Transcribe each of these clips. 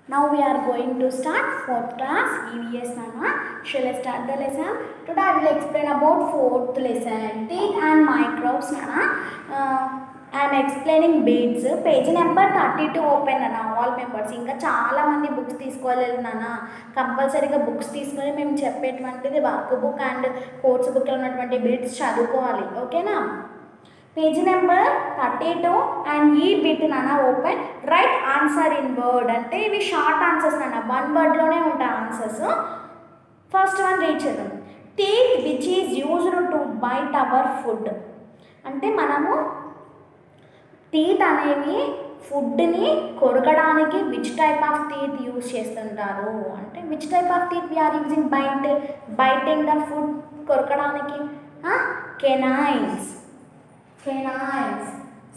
Now we are going to start fourth class EVS Nana. Shall I start the lesson? Today I will explain about fourth lesson teeth and microbes Nana. Uh, I am explaining beads. Page number thirty two open అన్న all members ఇంకా చాలా మంది books తీసుకోలేదు నాన్న కంపల్సరీగా books తీసుకొని మేము చెప్పేటువంటిది వర్క్ బుక్ అండ్ కోర్స్ బుక్లో ఉన్నటువంటి బిట్స్ చదువుకోవాలి ఓకేనా page number thirty two and ఈ బిట్ నాన్న open write answer in word అంటే ఇవి షార్ట్ ఆన్సర్స్ నాన్న వన్ వర్డ్లోనే ఉంటాయి ఆన్సర్స్ ఫస్ట్ వన్ రీచ్ చేద్దాం teeth which is used to bite our food అంటే మనము టీత్ అనేవి ఫుడ్ని కొరకడానికి which type of teeth use చేస్తుంటారు అంటే which type of teeth we are using bite biting the food కొరకడానికి canines canines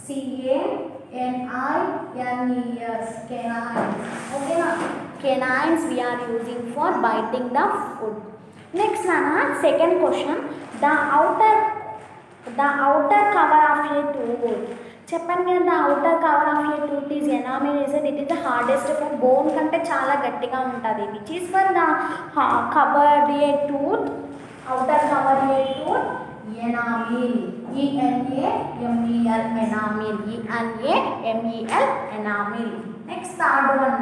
సిఏఎన్ఐఎన్ఈఎస్ canines ఓకేనా canines we are using for biting the food next నాన్న second question the outer the outer cover of a tooth చెప్పాను కదా the outer cover of a tooth is enamel is it is the hardest for bone కంటే చాలా గట్టిగా ఉంటుంది which is for the cover A tooth outer cover A tooth enamel ఈఎన్ఏఎంఈఎల్ enamel ఈఎన్ఏఎంఈఎల్ enamel next third one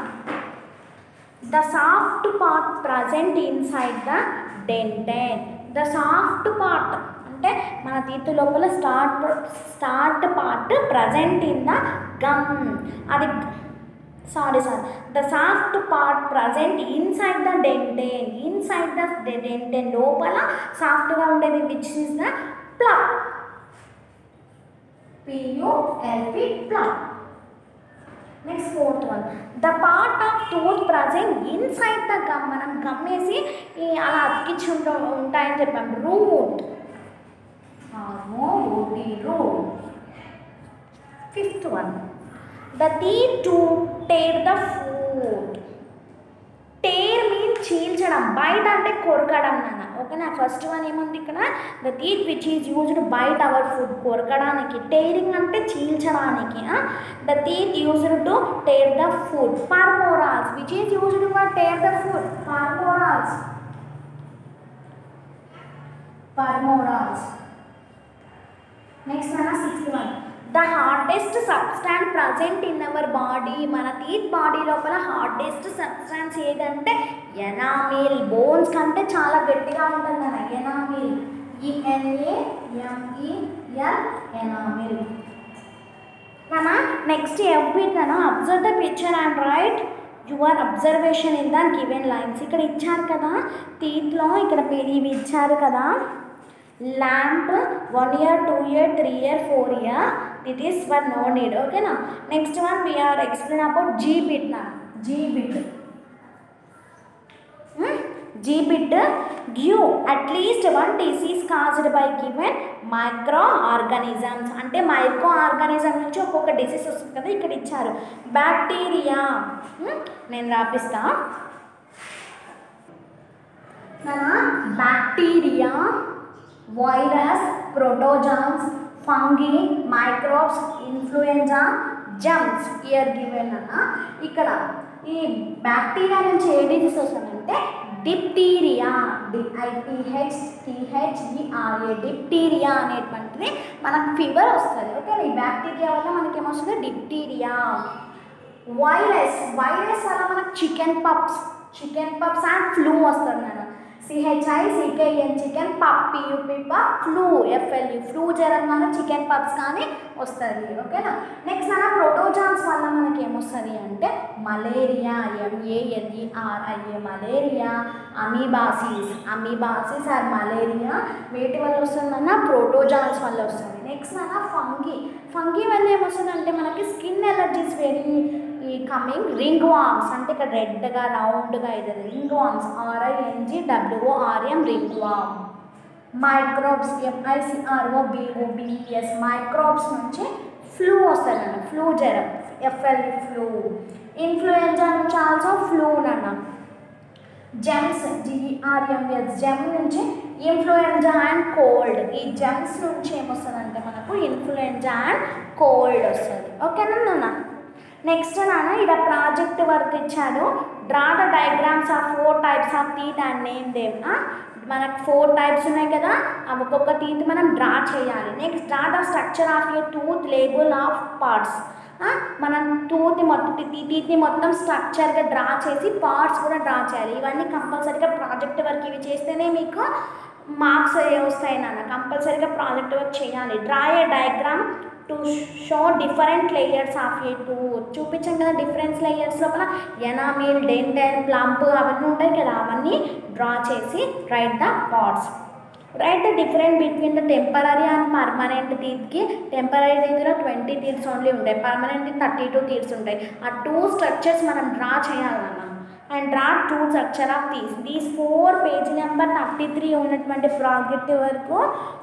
the soft part present inside the dentine the soft part అంటే మన teeth లోపల start start part present in the gum అది sorry sir the soft part present inside the dentine inside the dentine లోపల సాఫ్ట్గా ఉండేది which is the pulp P U L P pulp next fourth one the part of tooth present inside the gum మనం gum వేసి ఈ అలా అతికించి ఉంటూ ఉంటాయని చెప్పాం root O T root fifth one the teeth to tear the food tear mean చీల్చడం బయట అంటే కొరకడం నాన్న ఓకేనా ఫస్ట్ వన్ ఏముంది ఇక్కడ the teeth which is used bite our food కొరకడానికి టేరింగ్ అంటే చీల్చడానికి the teeth used to tear the food premolars which is used for tear the food premolars premolars next మన sixth one the hardest substance present in our body మన teeth body లోపల hardest substance ఏదంటే enamel bones కంటే చాలా గట్టిగా ఉంటుంది అన్న enamel E N A M E L enamel మన నెక్స్ట్ ఎవ్బిట్ అన్న observe the picture and write your observation in the given lines ఇక్కడ ఇచ్చారు కదా టీత్లో ఇక్కడ ఇవి ఇచ్చారు కదా lamp one year two year three year four year it is for no need ఓకేనా next one we are explain about G bit నా G bit G bit give at least one disease caused by given micro organisms అంటే micro organism నుంచి ఒక్కొక్క disease వస్తుంది కదా ఇక్కడ ఇచ్చారు bacteria నేను రాపిస్తా bacteria virus protozoans fungi microbes influenza germs here given అన్న ఇక్కడ ఈ బ్యాక్టీరియా నుంచి ఏ డిసీజ్ వస్తుందంటే డిప్టీరియా డిఐపిహెచ్ టిహెచ్ఈఆర్ఏ డిప్టీరియా అనేటువంటిది మనకు ఫీవర్ వస్తుంది ఓకే ఈ బ్యాక్టీరియా వల్ల మనకి ఏమొస్తుంది డిప్టీరియా వైరస్ వైరస్ వల్ల మనకు chicken pups chicken pups and flu వస్తుంది మేడం సిహెచ్ఐ సికేఎన్ చికెన్ పప్ పియూపి పప్ ఫ్లూ ఎఫ్ఎల్యూ ఫ్లూ జ్వరం వల్ల చికెన్ పప్స్ కానీ వస్తుంది ఓకేనా నెక్స్ట్ మన ప్రోటోజాన్స్ వల్ల మనకి ఏమొస్తుంది అంటే మలేరియా ఎంఏఎన్ఈఆర్ఐఏ మలేరియా అమీబాసిస్ అమీబాసిస్ ఆర్ మలేరియా వేటి వల్ల వస్తుందన్న ప్రోటోజాన్స్ వల్ల వస్తుంది నెక్స్ట్ అన్న ఫంగీ ఫంగీ వల్ల ఏమొస్తుంది అంటే మనకి స్కిన్ ఎలర్జీస్ వెరీ ఈ కమింగ్ రింగ్ వామ్స్ అంటే ఇక్కడ రెడ్గా రౌండ్గా అవుతుంది ring worms R I N G W O R M ring worm microbes M I C R O B O B S microbes నుంచి ఫ్లూ వస్తుంది అన్న ఫ్లూ జ్వరం ఎఫ్ఎల్ ఫ్లూ ఇన్ఫ్లుయెంజా నుంచి ఆల్సో ఫ్లూ అన్న జెమ్స్ జిఆర్ఎంఎస్ జెమ్ నుంచి ఇన్ఫ్లుయెంజా అండ్ కోల్డ్ ఈ జెమ్స్ నుంచి ఏమొస్తుందంటే మనకు ఇన్ఫ్లుయెంజా అండ్ కోల్డ్ వస్తుంది ఓకేనా నాన్న నెక్స్ట్ నాన్న ఇక్కడ ప్రాజెక్ట్ ప్రాజెక్ట్ వర్క్ ఇచ్చాడు draw the diagrams of four types of teeth and name them మనకు ఫోర్ టైప్స్ ఉన్నాయి కదా ఆ ఒక్కొక్క టీత్ మనం డ్రా చేయాలి next draw the structure of a tooth label of parts మనం టూత్ని మొత్తం టీత్ని మొత్తం స్ట్రక్చర్గా డ్రా చేసి పార్ట్స్ కూడా డ్రా చేయాలి ఇవన్నీ కంపల్సరీగా ప్రాజెక్ట్ వర్క్ ఇవి చేస్తేనే మీకు మార్క్స్ వస్తాయి నాన్న కంపల్సరీగా ప్రాజెక్ట్ వర్క్ చేయాలి draw a diagram to show different layers of a tooth చూపించాం కదా డిఫరెన్స్ లేయర్స్ లోపల ఎనామిల్ డెంటల్ ప్లంప్ అవన్నీ ఉంటాయి కదా అవన్నీ డ్రా చేసి write the parts write the different between the temporary and permanent టీత్కి టెంపరీ టీత్లో ట్వంటీ టీత్స్ ఓన్లీ ఉంటాయి పర్మనెంట్ థర్టీ టూ టీత్స్ ఉంటాయి ఆ టూ స్ట్రక్చర్స్ మనం డ్రా చేయాలన్న and draw two structure of these these four page number thirty three ఉన్నటువంటి project వరకు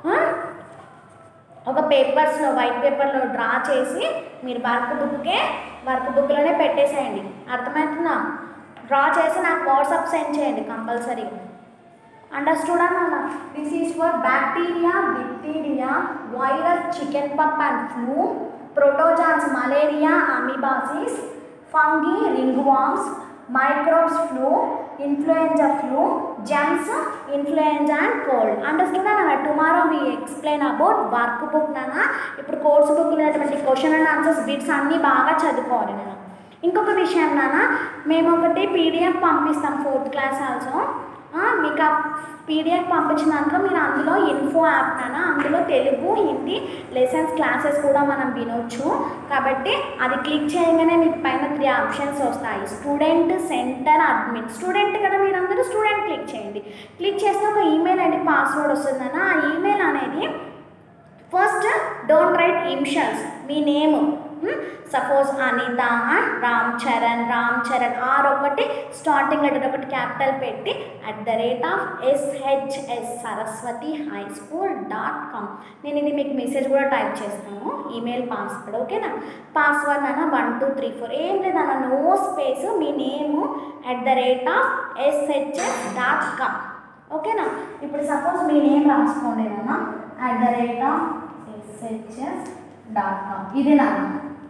ఒక పేపర్స్లో వైట్ పేపర్లో డ్రా చేసి మీరు వర్క్ బుక్కే వర్క్ బుక్లోనే పెట్టేసేయండి అర్థమవుతుందా డ్రా చేసి నాకు వాట్సాప్ సెండ్ చేయండి కంపల్సరీ అండర్స్టూడ్ అన్న this is for bacteria diphtheria virus chicken పప్ and flu protozoans malaria amoebiasis fungi ring worms microbes flu influenza flu germs influenza and cold understood అన్న tomorrow మీ explain about work book నాన్న ఇప్పుడు course book ఉన్నటువంటి question and answers bits అన్నీ బాగా చదువుకోవాలి నేను ఇంకొక విషయం నాన్న మేము ఒకటి పీడిఎఫ్ పంపిస్తాం ఫోర్త్ క్లాస్ ఆల్సో మీకు ఆ పీడిఎఫ్ పంపించిన దాంట్లో మీరు అందులో ఇన్ఫో యాప్ నాన్న అందులో తెలుగు హిందీ లెసన్స్ క్లాసెస్ కూడా మనం వినొచ్చు కాబట్టి అది క్లిక్ చేయగానే మీకు పైన త్రీ ఆప్షన్స్ వస్తాయి స్టూడెంట్ సెంటర్ అడ్మిట్ స్టూడెంట్ కదా మీరు అందరూ స్టూడెంట్ క్లిక్ చేయండి క్లిక్ చేస్తే ఒక ఈమెయిల్ ఐడి పాస్వర్డ్ వస్తుందన్న ఆ ఈమెయిల్ అనేది ఫస్ట్ డోంట్ రైట్ ఇన్షియల్స్ మీ name suppose Anitha Ram Charan Ram Charan R ఒకటి స్టార్టింగ్ లెటర్ ఒకటి క్యాపిటల్ పెట్టి at the rate of SHS Saraswati high school dot com నేను ఇది మీకు మెసేజ్ కూడా టైప్ చేస్తాను ఈమెయిల్ పాస్వర్డ్ ఓకేనా పాస్వర్డ్ అన్న వన్ టూ త్రీ ఫోర్ ఏం లేదన్న నో స్పేస్ మీ name at the rate of SHS dot com ఓకేనా ఇప్పుడు సపోజ్ మీ నేమ్ రాసుకోండి నాన్న at the rate of SHS dot com ఇది నాన్న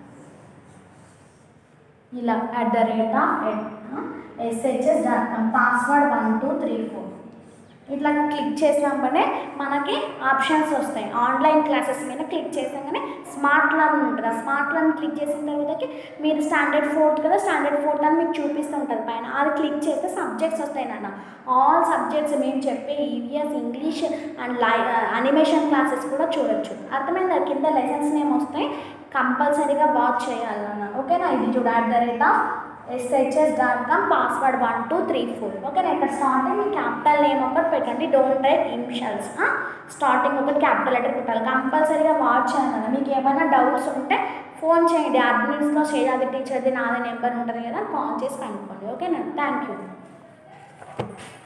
ఇలా at the rate of SHS dot com password one two three four ఇట్లా క్లిక్ చేసినాకనే మనకి ఆప్షన్స్ వస్తాయి ఆన్లైన్ క్లాసెస్ మీద క్లిక్ చేసాకనే స్మార్ట్ లర్న్ ఉంటుంది ఆ స్మార్ట్ లర్న్ క్లిక్ చేసిన తర్వాతకి మీరు స్టాండర్డ్ ఫోర్త్ కదా స్టాండర్డ్ ఫోర్త్ అని మీకు చూపిస్తూ ఉంటుంది పైన అది క్లిక్ చేస్తే సబ్జెక్ట్స్ వస్తాయి నాన్న ఆల్ సబ్జెక్ట్స్ మేము చెప్పే ఈవీఎస్ ఇంగ్లీష్ అండ్ లై అనిమేషన్ క్లాసెస్ కూడా చూడొచ్చు అర్థమైందా కింద లెసన్స్ నేమ్ వస్తాయి కంపల్సరీగా వాచ్ చేయాలి నాన్న ఓకేనా ఇది చూడ at the rate of SHS dot com password one two three four ఓకేనా ఇక్కడ స్టార్టింగ్ మీ క్యాపిటల్ నేమ్ ఒకటి పెట్టండి డోంట్ రైట్ ఇనిషియల్స్ స్టార్టింగ్ ఒకటి క్యాపిటల్ లెటర్ పెట్టాలి కంపల్సరీగా వాచ్ చేయాలి కదా మీకు ఏమైనా డౌట్స్ ఉంటే ఫోన్ చేయండి అడ్మిన్స్లో శేజాది టీచర్ది నాది నెంబర్ ఉంటుంది కదా కాల్ చేసి కనుక్కోండి ఓకేనా థ్యాంక్ యూ